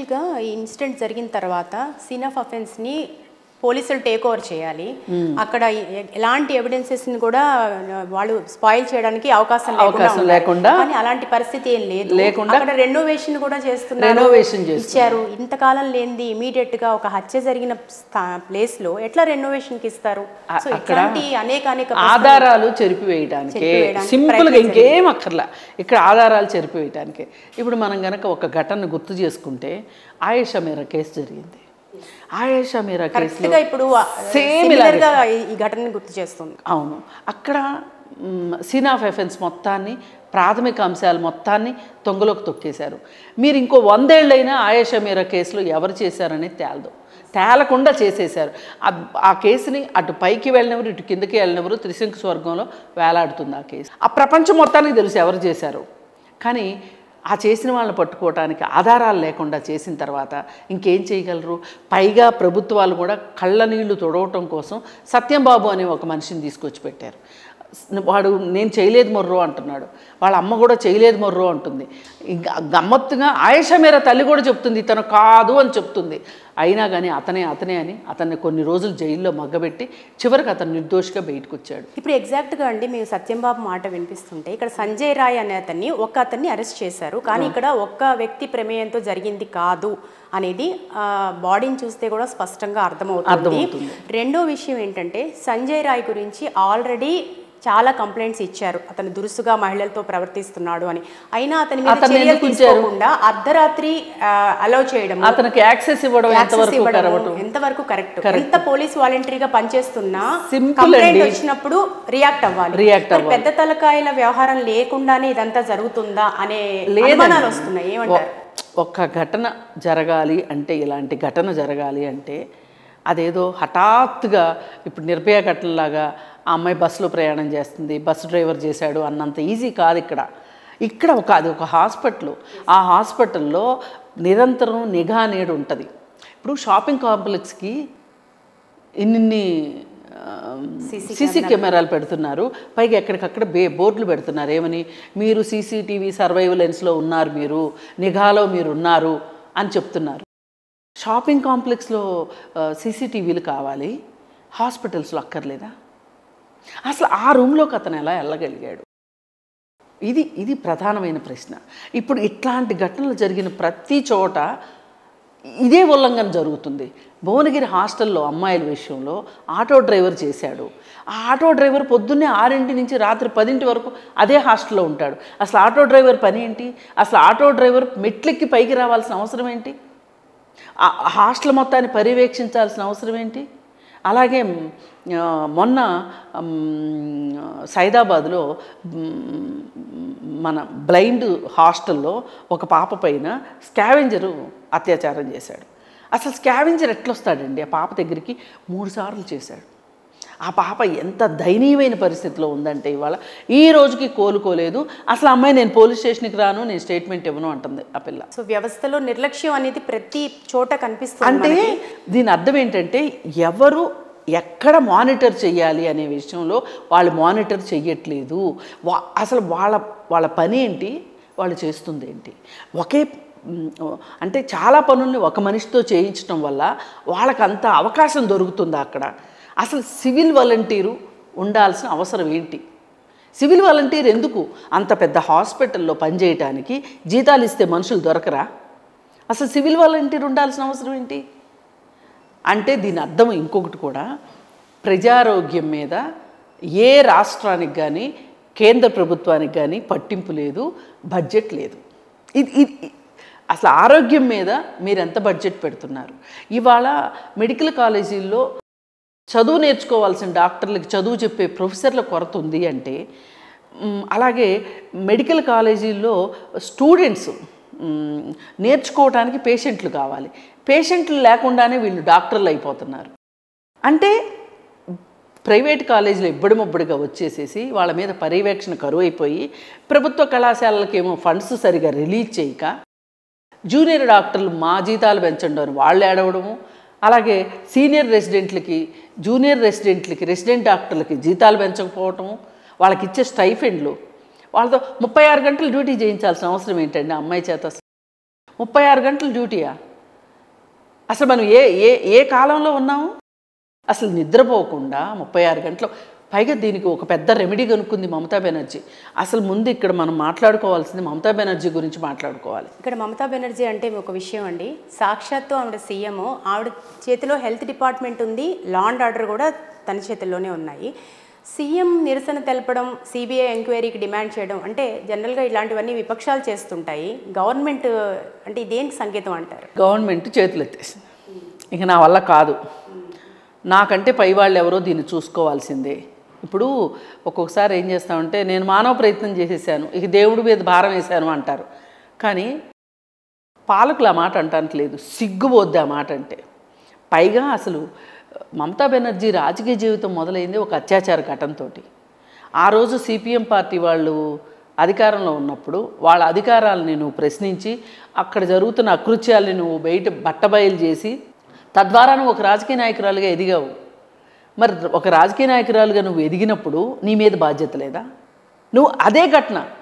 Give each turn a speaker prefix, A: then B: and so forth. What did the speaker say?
A: ఇక ఈ ఇన్సిడెంట్ జరిగిన తర్వాత సీన్ ఆఫ్ అఫెన్స్ ని పోలీసులు టేక్ ఓవర్ చేయాలి అక్కడ ఎ- ఎలాంటి ఎవిడెన్సెస్ ని కూడా వాళ్ళు స్పాయిల్ చేయడానికి అవకాశం లేకుండా
B: అవకాశం
A: ఉండాలి.
B: లేకుండా
A: కానీ అలాంటి పరిస్థితి ఏం లేదు
B: లేకుండా
A: అక్కడ రెనోవేషన్ కూడా చేస్తున్నారు
B: Renovation చేస్తున్నారు.
A: ఇచ్చారు ఇంతకాలం లేనిది ఇమీడియట్ గా ఒక హత్య జరిగిన ప్లేస్ లో ఎట్లా రెనోవేషన్ కి ఇస్తారు
B: అ-
A: సో
B: అక్కడ
A: ఇట్లాంటి అనేక అనేక
B: ఆధారాలు చెరిపివేయడానికే
A: చెరిపివేయడానికి
B: సింపుల్గా ఇంకేం అక్కర్లా ఇక్కడ ఆధారాలు చెరిపివేయడానికే ఇప్పుడు మనం గనక ఒక ఘటన గుర్తు చేసుకుంటే ఆయేషా మీరా కేసు జరిగింది ఆయేషా మీరా
A: కరెక్ట్
B: కేసులో
A: గా ఇప్పుడు
B: సేమ్
A: సిమిలర్ గా ఈ- ఈ ఘటనని గుర్తు చేస్తుంది
B: అవును అక్కడ సీన్ ఆఫ్ ఎఫెన్స్ మొత్తాన్ని ప్రాథమిక అంశాలు మొత్తాన్ని తొంగలోకి తొక్కేశారు మీరు ఇంకో వందేళ్ళైనా ఆయేషా మీరా కేసులో ఎవరు చేశారని తేలదు తేలకుండా చేసేశారు ఆ- ఆ కేసుని అటు పైకి వెళ్ళినవారు ఇటు కిందకి వెళ్ళినవారు త్రిశంకు స్వర్గంలో వేలాడుతుంది ఆ కేసు ఆ ప్రపంచం మొత్తానికి తెలుసు ఎవరు చేశారు కానీ ఆ చేసిన వాళ్ళని పట్టుకోవటానికి ఆధారాలు లేకుండా చేసిన తర్వాత ఇంకేం చేయగలరు పైగా ప్రభుత్వాలు కూడా కళ్ళ నీళ్లు తొడవటం కోసం సత్యంబాబు అనే ఒక మనిషిని తీసుకొచ్చి పెట్టారు వాడు నేను చేయలేదు మొర్రో అంటున్నాడు వాళ్ళ అమ్మ కూడా చేయలేదు మొర్రో అంటుంది ఇంకా గమ్మత్తుగా ఆయేషా మేర తల్లి కూడా చెప్తుంది ఇతను కాదు అని చెప్తుంది అయినా కానీ అతనే అతనే అని అతన్ని కొన్ని రోజులు జైల్లో మగ్గబెట్టి చివరికి అతను నిర్దోషిగా బయటకు వచ్చాడు
A: ఇప్పుడు ఎగ్జాక్ట్ గా అండి మీరు సత్యంబాబు మాట వినిపిస్తుంటే ఇక్కడ సంజయ్ రాయ్ అనే అతన్ని ఒక అతన్ని అరెస్ట్ చేశారు కానీ ఇక్కడ ఒక్క వ్యక్తి ప్రమేయంతో జరిగింది కాదు అనేది బాడీని చూస్తే కూడా స్పష్టంగా అర్థమవుతుంది
B: అర్థమవుతుంది.
A: రెండో విషయం ఏంటంటే సంజయ్ రాయ్ గురించి ఆల్రెడీ చాలా కంప్లైంట్స్ ఇచ్చారు అతను దురుసుగా మహిళలతో ప్రవర్తిస్తున్నాడు అని అయినా అతని మీద
B: అతన్ని
A: చర్యలు
B: ఎందుకు ఉంచారు?
A: తీసుకోకుండా అర్ధరాత్రి అలౌ చేయడం
B: అతనికి యాక్సెస్ ఇవ్వడం
A: యాక్సెస్
B: ఎంతవరకు
A: ఇవ్వడము
B: కరవటం
A: ఎంతవరకు కరెక్ట్ ఎంత పోలీస్ వాలంటరీగా పనిచేస్తున్నా
B: Simple
A: కంప్లైంట్
B: అండి.
A: వచ్చినప్పుడు రియాక్ట్ అవ్వాలి
B: React
A: మరి పెద్ద తలకాయల వ్యవహారం లేకుండానే ఇదంతా జరుగుతుందా అనే
B: లేదండి.
A: అనుమానాలు వస్తున్నాయి ఏమంటారు
B: ఒ- ఒక్క ఘటన జరగాలి అంటే ఇలాంటి ఘటన జరగాలి అంటే అదేదో హఠాత్తుగా ఇప్పుడు నిర్భయ ఘటనలాగా ఆ అమ్మాయి బస్సులో ప్రయాణం చేస్తుంది బస్సు డ్రైవర్ చేశాడు అన్నంత ఈజీ కాదు ఇక్కడ ఇక్కడ ఒక అది ఒక హాస్పిటల్ ఆ హాస్పిటల్లో నిరంతరం నిఘా అనేది ఉంటుంది ఇప్పుడు షాపింగ్ కాంప్లెక్స్కి ఇన్నిన్ని సీసీ కెమెరాలు పెడుతున్నారు పైగా ఎక్కడికక్కడ బే బోర్డులు పెడుతున్నారు ఏమని మీరు సీసీటీవీ సర్వైవలెన్స్లో ఉన్నారు మీరు నిఘాలో మీరు ఉన్నారు అని చెప్తున్నారు షాపింగ్ కాంప్లెక్స్లో సీసీటీవీలు కావాలి హాస్పిటల్స్లో అక్కర్లేదా అసలు ఆ రూమ్లోకి అతను ఎలా వెళ్ళగలిగాడు ఇది ఇది ప్రధానమైన ప్రశ్న ఇప్పుడు ఇట్లాంటి ఘటనలు జరిగిన ప్రతి చోట ఇదే ఉల్లంఘన జరుగుతుంది భువనగిరి హాస్టల్లో అమ్మాయిల విషయంలో ఆటో డ్రైవర్ చేశాడు ఆ ఆటో డ్రైవర్ పొద్దున్నే ఆరింటి నుంచి రాత్రి పదింటి వరకు అదే హాస్టల్లో ఉంటాడు అసలు ఆటో డ్రైవర్ పని ఏంటి అసలు ఆటో డ్రైవర్ మెట్లెక్కి పైకి రావాల్సిన అవసరం ఏంటి ఆ ఆ హాస్టల్ మొత్తాన్ని పర్యవేక్షించాల్సిన అవసరం ఏంటి అలాగే మ్, ఆ, మొన్న మ్, సైదాబాద్లో మ్, మన బ్లైండ్ హాస్టల్లో ఒక పాప పైన స్కావెంజరు అత్యాచారం చేశాడు అసలు స్కావెంజర్ ఎట్లొస్తాడండి ఆ పాప దగ్గరికి మూడు సార్లు చేశాడు ఆ పాప ఎంత దయనీయమైన పరిస్థితిలో ఉందంటే ఇవాళ ఈ రోజుకి కోలుకోలేదు అసలు అమ్మాయి నేను పోలీస్ స్టేషన్కి రాను నేను స్టేట్మెంట్ ఇవ్వను అంటుంది ఆ పిల్ల
A: సో వ్యవస్థలో నిర్లక్ష్యం అనేది ప్రతి చోట కనిపిస్తుంది
B: అంటే
A: మనకి.
B: దీని అర్థం ఏంటంటే ఎవరు ఎక్కడ మానిటర్ చేయాలి అనే విషయంలో వాళ్ళు మానిటర్ చెయ్యట్లేదు వా అసలు వాళ్ళ వాళ్ళ పని ఏంటి వాళ్ళు చేస్తుంది ఏంటి ఒకే మ్, అంటే చాలా పనుల్ని ఒక మనిషితో చేయించడం వల్ల వాళ్ళకి అంత అవకాశం దొరుకుతుంది అక్కడ అసలు సివిల్ వాలంటీరు ఉండాల్సిన అవసరం ఏంటి సివిల్ వాలంటీర్ ఎందుకు అంత పెద్ద హాస్పిటల్లో పనిచేయటానికి జీతాలు ఇస్తే మనుషులు దొరకరా అసలు సివిల్ వాలంటీర్ ఉండాల్సిన అవసరం ఏంటి అంటే దీని అర్థం ఇంకొకటి కూడా ప్రజారోగ్యం మీద ఏ రాష్ట్రానికి కానీ కేంద్ర ప్రభుత్వానికి కానీ పట్టింపు లేదు బడ్జెట్ లేదు ఇది ఇది అసలు ఆరోగ్యం మీద మీరు ఎంత బడ్జెట్ పెడుతున్నారు ఇవాళ మెడికల్ కాలేజీల్లో చదువు నేర్చుకోవాల్సిన డాక్టర్లకి చదువు చెప్పే ప్రొఫెసర్ల కొరత ఉంది అంటే మ్, అలాగే మెడికల్ కాలేజీల్లో స్టూడెంట్స్ మ్, నేర్చుకోవడానికి పేషెంట్లు కావాలి పేషెంట్లు లేకుండానే వీళ్ళు డాక్టర్లు అయిపోతున్నారు అంటే ప్రైవేట్ కాలేజీలు ఇబ్బడి ముబ్బడిగా వచ్చేసేసి వాళ్ళ మీద పర్యవేక్షణ కరువు అయిపోయి ప్రభుత్వ కళాశాలలకేమో ఫండ్స్ సరిగా రిలీజ్ చేయక జూనియర్ డాక్టర్లు మా జీతాలు పెంచండి అని వాళ్ళు ఏడవడము అలాగే సీనియర్ రెసిడెంట్లకి జూనియర్ రెసిడెంట్లకి రెసిడెంట్ డాక్టర్లకి జీతాలు పెంచకపోవటము వాళ్ళకి ఇచ్చే స్టైఫెండ్లు వాళ్ళతో ముప్పై ఆరు గంటలు డ్యూటీ చేయించాల్సిన అవసరం ఏంటండి ఆ అమ్మాయి చేత ముప్పై ఆరు గంటలు డ్యూటీయా అసలు మనం ఏ ఏ ఏ కాలంలో ఉన్నాము అసలు నిద్రపోకుండా ముప్పై ఆరు గంటలు పైగా దీనికి ఒక పెద్ద రెమెడీ కనుక్కుంది మమతా బెనర్జీ అసలు ముందు ఇక్కడ మనం మాట్లాడుకోవాల్సింది మమతా బెనర్జీ గురించి మాట్లాడుకోవాలి
A: ఇక్కడ మమతా బెనర్జీ అంటే ఒక విషయం అండి సాక్షాత్తు ఆవిడ సీఎం ఆవిడ చేతిలో హెల్త్ డిపార్ట్మెంట్ ఉంది లా అండ్ ఆర్డర్ కూడా తన చేతుల్లోనే ఉన్నాయి సీఎం నిరసన తెలపడం సిబిఐ ఎంక్వైరీకి డిమాండ్ చేయడం అంటే జనరల్గా ఇలాంటివన్నీ విపక్షాలు చేస్తుంటాయి గవర్నమెంట్ అంటే ఇదేంటి సంకేతం అంటారు
B: గవర్నమెంట్ చేతులు ఎత్తేసింది ఇక నా వల్ల కాదు నాకంటే పై వాళ్ళు ఎవరో దీన్ని చూసుకోవాల్సిందే ఇప్పుడు ఒక్కొక్కసారి ఏం చేస్తామంటే నేను మానవ ప్రయత్నం చేసేసాను ఇక దేవుడి మీద భారం వేశాను అంటారు కానీ పాలకులు ఆ మాట అంటానికి లేదు సిగ్గుపోద్ది ఆ మాట అంటే పైగా అసలు మమతా బెనర్జీ రాజకీయ జీవితం మొదలైంది ఒక అత్యాచార ఘటనతో ఆ రోజు సిపిఎం పార్టీ వాళ్ళు అధికారంలో ఉన్నప్పుడు వాళ్ళ అధికారాలని నువ్వు ప్రశ్నించి అక్కడ జరుగుతున్న అకృత్యాలని నువ్వు బయట బట్టబయలు చేసి తద్వారా నువ్వు ఒక రాజకీయ నాయకురాలుగా ఎదిగావు మరి ఒక రాజకీయ నాయకురాలుగా నువ్వు ఎదిగినప్పుడు నీ మీద బాధ్యత లేదా నువ్వు అదే ఘటన